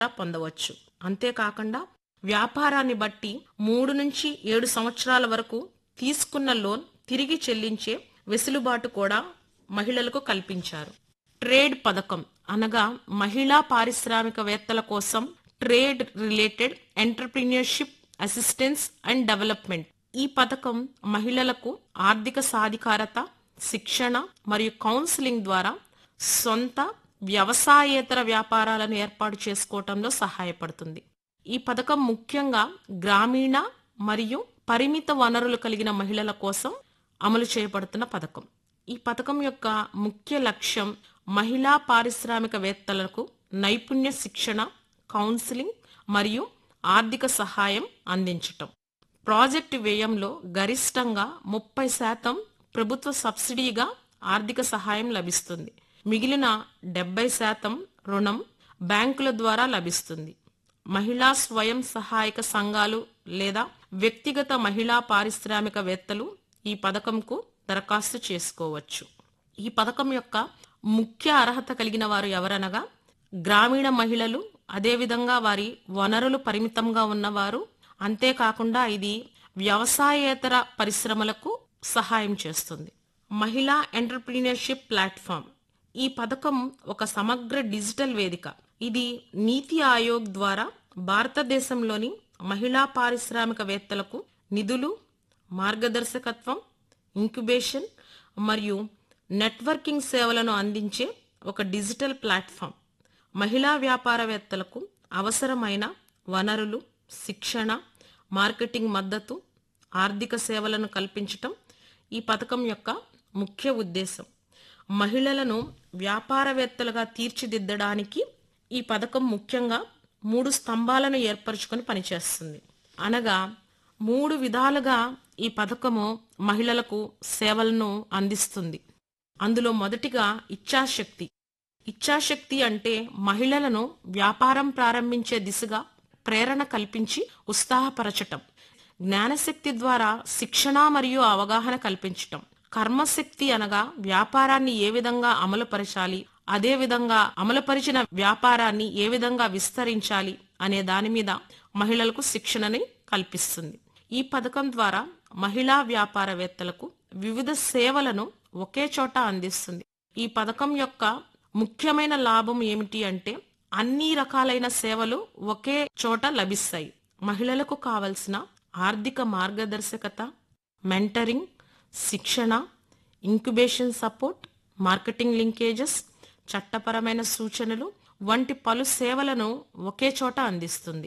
పొందవచ్చు అంతేకాకుండా వ్యాపారాన్ని బట్టి మూడు నుంచి ఏడు సంవత్సరాల వరకు తీసుకున్న లోన్ తిరిగి చెల్లించే వెసులుబాటు కూడా మహిళలకు కల్పించారు ట్రేడ్ పథకం అనగా మహిళా పారిశ్రామికవేత్తల కోసం trade related entrepreneurship assistance and development ఈ పథకం మహిళలకు ఆర్థిక సాధికారత శిక్షణ మరియు కౌన్సిలింగ్ ద్వారా సొంత వ్యవసాయేతర వ్యాపారాలను ఏర్పాటు చేసుకోవటంలో సహాయపడుతుంది ఈ పథకం ముఖ్యంగా గ్రామీణ మరియు పరిమిత వనరులు కలిగిన మహిళల కోసం అమలు చేయబడుతున్న పథకం ఈ పథకం యొక్క ముఖ్య లక్ష్యం మహిళా పారిశ్రామికవేత్తలకు నైపుణ్య శిక్షణ కౌన్సిలింగ్ మరియు ఆర్థిక సహాయం అందించటం ప్రాజెక్టు వ్యయంలో గరిష్టంగా ముప్పై శాతం ప్రభుత్వ సబ్సిడీగా ఆర్థిక సహాయం లభిస్తుంది మిగిలిన డెబ్బై శాతం రుణం బ్యాంకుల ద్వారా లభిస్తుంది మహిళా స్వయం సహాయక సంఘాలు లేదా వ్యక్తిగత మహిళా పారిశ్రామికవేత్తలు ఈ పథకంకు దరఖాస్తు చేసుకోవచ్చు ఈ పథకం యొక్క ముఖ్య అర్హత కలిగిన వారు ఎవరనగా గ్రామీణ మహిళలు అదేవిధంగా వారి వనరులు పరిమితంగా ఉన్నవారు అంతేకాకుండా ఇది వ్యవసాయేతర పరిశ్రమలకు సహాయం చేస్తుంది మహిళా ఎంటర్ప్రీనియర్షిప్ ప్లాట్ఫామ్ ఈ పథకం ఒక సమగ్ర డిజిటల్ వేదిక ఇది నీతి ఆయోగ్ ద్వారా భారతదేశంలోని మహిళా పారిశ్రామికవేత్తలకు నిధులు మార్గదర్శకత్వం ఇంక్యుబేషన్ మరియు నెట్వర్కింగ్ సేవలను అందించే ఒక డిజిటల్ ప్లాట్ఫామ్ మహిళా వ్యాపారవేత్తలకు అవసరమైన వనరులు శిక్షణ మార్కెటింగ్ మద్దతు ఆర్థిక సేవలను కల్పించటం ఈ పథకం యొక్క ముఖ్య ఉద్దేశం మహిళలను వ్యాపారవేత్తలుగా తీర్చిదిద్దడానికి ఈ పథకం ముఖ్యంగా మూడు స్తంభాలను ఏర్పరచుకొని పనిచేస్తుంది అనగా మూడు విధాలుగా ఈ పథకము మహిళలకు సేవలను అందిస్తుంది అందులో మొదటిగా ఇచ్ఛాశక్తి ఇచ్ఛాశక్తి అంటే మహిళలను వ్యాపారం ప్రారంభించే దిశగా ప్రేరణ కల్పించి ఉత్సాహపరచటం జ్ఞానశక్తి ద్వారా శిక్షణ మరియు అవగాహన కల్పించటం కర్మశక్తి అనగా వ్యాపారాన్ని ఏ విధంగా అమలుపరచాలి అదే విధంగా అమలుపరిచిన వ్యాపారాన్ని ఏ విధంగా విస్తరించాలి అనే దాని మీద మహిళలకు శిక్షణని కల్పిస్తుంది ఈ పథకం ద్వారా మహిళా వ్యాపారవేత్తలకు వివిధ సేవలను ఒకే చోట అందిస్తుంది ఈ పథకం యొక్క ముఖ్యమైన లాభం ఏమిటి అంటే అన్ని రకాలైన సేవలు ఒకే చోట లభిస్తాయి మహిళలకు కావలసిన ఆర్థిక మార్గదర్శకత మెంటరింగ్ శిక్షణ ఇంక్యుబేషన్ సపోర్ట్ మార్కెటింగ్ లింకేజెస్ చట్టపరమైన సూచనలు వంటి పలు సేవలను ఒకే చోట అందిస్తుంది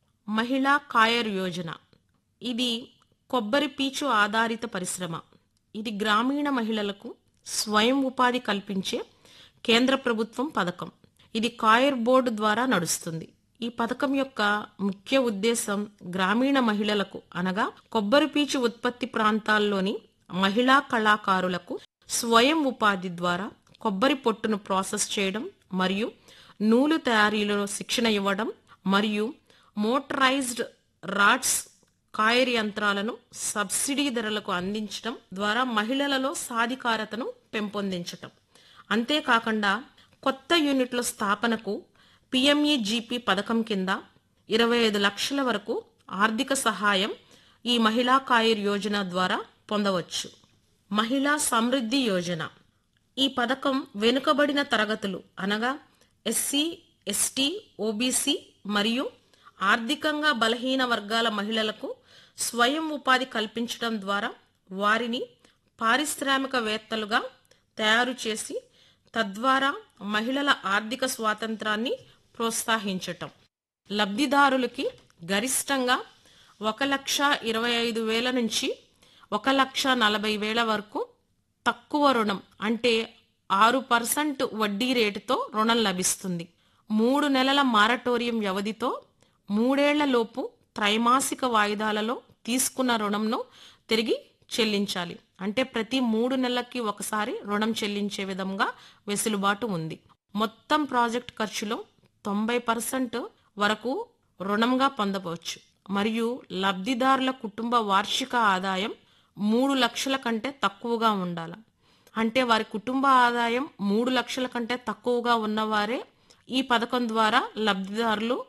మహిళా కాయర్ యోజన ఇది కొబ్బరి పీచు ఆధారిత పరిశ్రమ ఇది గ్రామీణ మహిళలకు స్వయం ఉపాధి కల్పించే కేంద్ర ప్రభుత్వం పథకం ఇది కాయర్ బోర్డు ద్వారా నడుస్తుంది ఈ పథకం యొక్క ముఖ్య ఉద్దేశం గ్రామీణ మహిళలకు అనగా కొబ్బరి పీచు ఉత్పత్తి ప్రాంతాల్లోని మహిళా కళాకారులకు స్వయం ఉపాధి ద్వారా కొబ్బరి పొట్టును ప్రాసెస్ చేయడం మరియు నూలు తయారీలో శిక్షణ ఇవ్వడం మరియు మోటరైజ్డ్ రాడ్స్ కాయర్ యంత్రాలను సబ్సిడీ ధరలకు అందించడం ద్వారా మహిళలలో సాధికారతను పెంపొందించటం అంతేకాకుండా కొత్త యూనిట్ల స్థాపనకు పిఎంఈజీపీ పథకం కింద ఇరవై ఐదు లక్షల వరకు ఆర్థిక సహాయం ఈ మహిళా కాయర్ యోజన ద్వారా పొందవచ్చు మహిళా సమృద్ధి యోజన ఈ పథకం వెనుకబడిన తరగతులు అనగా ఎస్సీ ఎస్టీ ఓబీసీ మరియు ఆర్థికంగా బలహీన వర్గాల మహిళలకు స్వయం ఉపాధి కల్పించడం ద్వారా వారిని పారిశ్రామికవేత్తలుగా తయారు చేసి తద్వారా మహిళల ఆర్థిక స్వాతంత్రాన్ని ప్రోత్సహించటం లబ్ధిదారులకి గరిష్టంగా ఒక లక్ష ఇరవై ఐదు వేల నుంచి ఒక లక్ష నలభై వేల వరకు తక్కువ రుణం అంటే ఆరు పర్సెంట్ వడ్డీ రేటుతో రుణం లభిస్తుంది మూడు నెలల మారటోరియం వ్యవధితో మూడేళ్ల లోపు త్రైమాసిక వాయిదాలలో తీసుకున్న రుణంను తిరిగి చెల్లించాలి అంటే ప్రతి మూడు నెలలకి ఒకసారి రుణం చెల్లించే విధంగా వెసులుబాటు ఉంది మొత్తం ప్రాజెక్ట్ ఖర్చులో తొంభై పర్సెంట్ వరకు రుణంగా పొందవచ్చు మరియు లబ్ధిదారుల కుటుంబ వార్షిక ఆదాయం మూడు లక్షల కంటే తక్కువగా ఉండాలి అంటే వారి కుటుంబ ఆదాయం మూడు లక్షల కంటే తక్కువగా ఉన్నవారే ఈ పథకం ద్వారా లబ్ధిదారులు